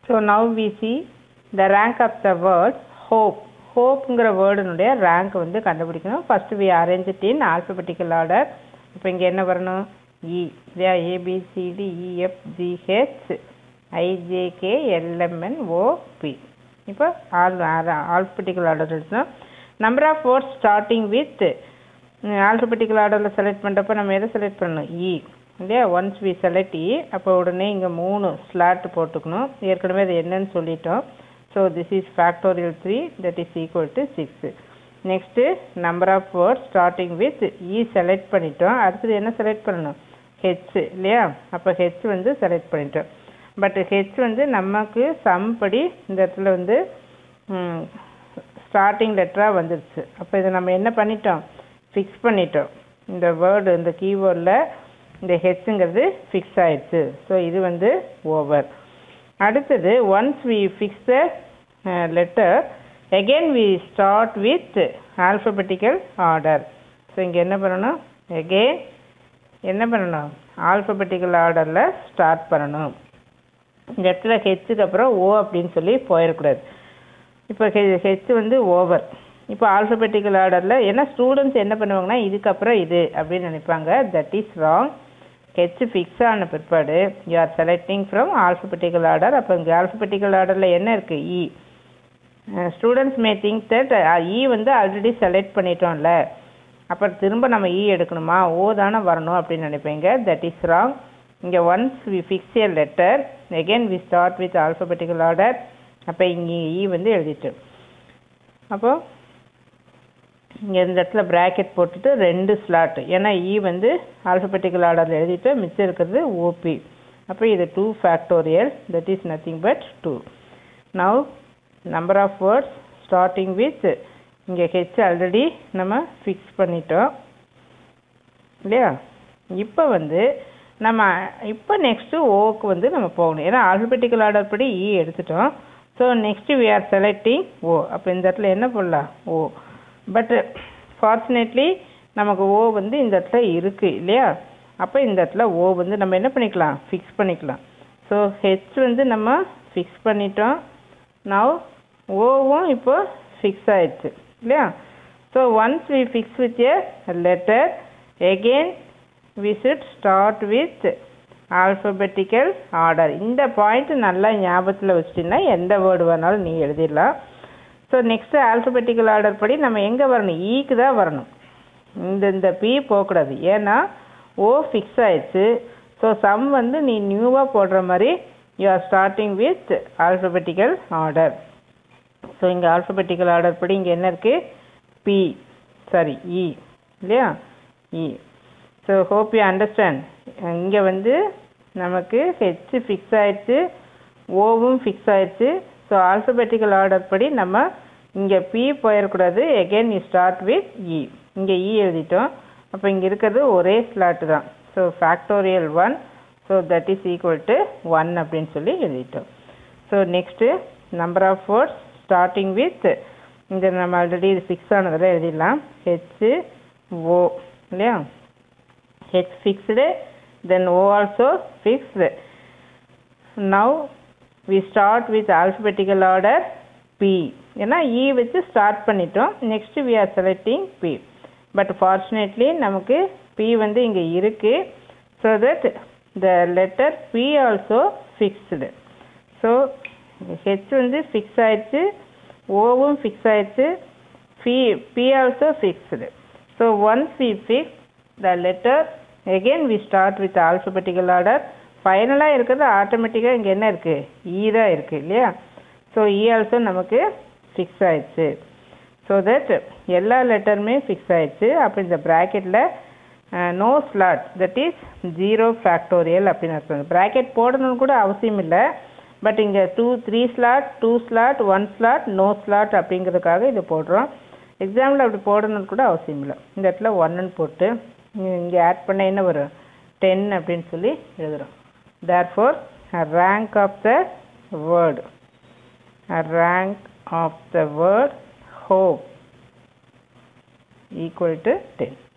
so now we see the rank of the word hope ஹோப்புங்கிற வேர்டுனுடைய rank வந்து கண்டுபிடிக்கணும் first we arrange in alphabetical order இப்போ இங்கே என்ன வரணும் இ இல்லையா A B C D E F G H I J K L M N O P இப்போ ஆல் ஆல்பபெட்டிக்கல் ஆர்டர் எழுதணும் number of words starting with alphabetical ஆர்டரில் செலக்ட் பண்ணுறப்ப நம்ம எதை செலக்ட் பண்ணணும் இ இல்லையா ஒன்ஸ் வி செலக்ட் இ அப்போ உடனே இங்கே மூணு ஸ்லாட் போட்டுக்கணும் ஏற்கனவே அது என்னன்னு சொல்லிட்டோம் so this is factorial three that is equal to six next number of words starting with E select பண்ணிட்டோம் அடுத்தது என்ன செலக்ட் பண்ணணும் ஹெச் இல்லையா அப்போ ஹெச் வந்து செலக்ட் பண்ணிட்டோம் பட் ஹெச் வந்து நமக்கு சம் படி இந்த இடத்துல வந்து ஸ்டார்டிங் லெட்டராக வந்துருச்சு அப்போ இதை நம்ம என்ன பண்ணிட்டோம் ஃபிக்ஸ் பண்ணிட்டோம் இந்த வேர்டு இந்த கீவேர்டில் இந்த ஹெச்ங்கிறது ஃபிக்ஸ் ஆயிடுச்சு ஸோ இது வந்து ஓவர் அடுத்தது once we fix the letter again we start with alphabetical order so இங்கே என்ன பண்ணணும் again என்ன பண்ணணும் ஆல்ஃபபெட்டிக்கல் ஆர்டரில் ஸ்டார்ட் பண்ணணும் இந்த இடத்துல ஹெச்சுக்கு அப்புறம் ஓ அப்படின்னு சொல்லி போயிடக்கூடாது இப்போ ஹெ ஹெச் வந்து ஓவர் இப்போ ஆல்ஃபபெட்டிக்கல் ஆர்டரில் ஏன்னா ஸ்டூடெண்ட்ஸ் என்ன பண்ணுவாங்கன்னா இதுக்கப்புறம் இது அப்படின்னு நினைப்பாங்க that is wrong H fix ஆன பிற்பாடு you are selecting from alphabetical order அப்போ இங்கே ஆல்ஃபபெட்டிக்கல் ஆர்டரில் என்ன இருக்குது E students may think that E வந்து ஆல்ரெடி செலக்ட் பண்ணிட்டோம்ல அப்புறம் திரும்ப நம்ம இ எடுக்கணுமா ஓ தானே வரணும் அப்படின்னு நினைப்பீங்க தட் இஸ் ராங் இங்கே once we fix a letter again we start with alphabetical order அப்போ இங்கே இ வந்து எழுதிட்டு அப்போ இங்கே இந்த இடத்துல ப்ராக்கெட் போட்டுட்டு ரெண்டு ஸ்லாட் ஏன்னா இ வந்து ஆல்ஃபபெட்டிக்கல் ஆர்டரில் எழுதிட்டு மிச்சம் இருக்கிறது ஓபி அப்போ இது two factorial that is nothing but two now number of words starting with இங்கே ஹெச் ஆல்ரெடி நம்ம ஃபிக்ஸ் பண்ணிட்டோம் இல்லையா இப்போ வந்து நம்ம இப்போ நெக்ஸ்ட்டு ஓக்கு வந்து நம்ம போகணும் ஏன்னா ஆல்ஃபபெட்டிக்கல் ஆர்டர் படி இ எடுத்துட்டோம் so next we are selecting O அப்போ இந்த இடத்துல என்ன பண்ணலாம் ஓ பட் ஃபார்ச்சுனேட்லி நமக்கு ஓ வந்து இந்த இடத்துல இருக்குது இல்லையா அப்போ இந்த இடத்துல ஓ வந்து நம்ம என்ன பண்ணிக்கலாம் ஃபிக்ஸ் பண்ணிக்கலாம் ஸோ ஹெச் வந்து நம்ம ஃபிக்ஸ் பண்ணிட்டோம் நவ் ஓவும் இப்போ ஃபிக்ஸ் ஆயிடுச்சு இல்லையா so once we fix with a letter again we should start with alphabetical order இந்த பாயிண்ட் நல்லா ஞாபகத்தில் வச்சிட்டிங்கன்னா எந்த வேர்டு வேணாலும் நீ எழுதிடலாம் ஸோ நெக்ஸ்ட்டு ஆல்ஃபபெட்டிக்கல் ஆர்டர் படி நம்ம எங்கே வரணும் ஈக்கு தான் வரணும் இந்த இந்த பி போகக்கூடாது ஏன்னா ஓ ஃபிக்ஸ் ஆயிடுச்சு ஸோ சம் வந்து நீ நியூவாக போடுற மாதிரி you are starting with alphabetical order so இங்கே ஆல்ஃபபெட்டிக்கல் ஆர்டர் படி இங்கே என்ன இருக்குது பி சாரி இ இல்லையா E so hope you understand இங்கே வந்து நமக்கு ஹெச் ஃபிக்ஸ் ஆயிடுச்சு ஓவும் ஃபிக்ஸ் ஆயிடுச்சு ஸோ ஆல்ஃபபெட்டிக்கல் ஆர்டர் படி நம்ம இங்கே பி போயிடக்கூடாது again you start with E இங்கே இ எழுதிட்டோம் அப்போ இங்கே இருக்கிறது ஒரே ஸ்லாட்டு தான் so factorial one so that is equal to one அப்படின்னு சொல்லி எழுதிட்டோம் so next number of words starting with இந்த நம்ம ஆல்ரெடி இது ஃபிக்ஸ் ஆனதில் எழுதிடலாம் ஹெச் ஓ இல்லையா H fixed then O also fixed now we start with alphabetical order P ஏன்னா E வச்சு ஸ்டார்ட் பண்ணிட்டோம் next we are selecting P but fortunately நமக்கு P வந்து இங்கே இருக்குது so that the letter P also fixed so H வந்து fix ஆயிடுச்சு ஓவும் ஃபிக்ஸ் ஆயிடுச்சு P P also fixed so once we fix the letter again we start with alphabetical order ஃபைனலாக இருக்கிறது ஆட்டோமேட்டிக்காக இங்கே என்ன இருக்குது இ தான் இருக்குது இல்லையா ஸோ இ ஆல்சோ நமக்கு ஃபிக்ஸ் ஆயிடுச்சு ஸோ தட் எல்லா லெட்டருமே ஃபிக்ஸ் ஆயிடுச்சு அப்போ இந்த ப்ராக்கெட்டில் no slot that is zero factorial அப்படின்னு அர்த்தம் ப்ராக்கெட் போடணும்னு கூட அவசியம் இல்லை பட் இங்கே two three slot two slot one slot no slot அப்படிங்கிறதுக்காக இது போடுறோம் எக்ஸாம்பிள் அப்படி போடணும்னு கூட அவசியம் இல்லை இந்த இடத்துல ஒன்றுன்னு போட்டு இங்கே ஆட் பண்ண என்ன வரும் டென் அப்படின்னு சொல்லி எழுதுகிறோம் therefore rank of the word rank of the word hope equal to ten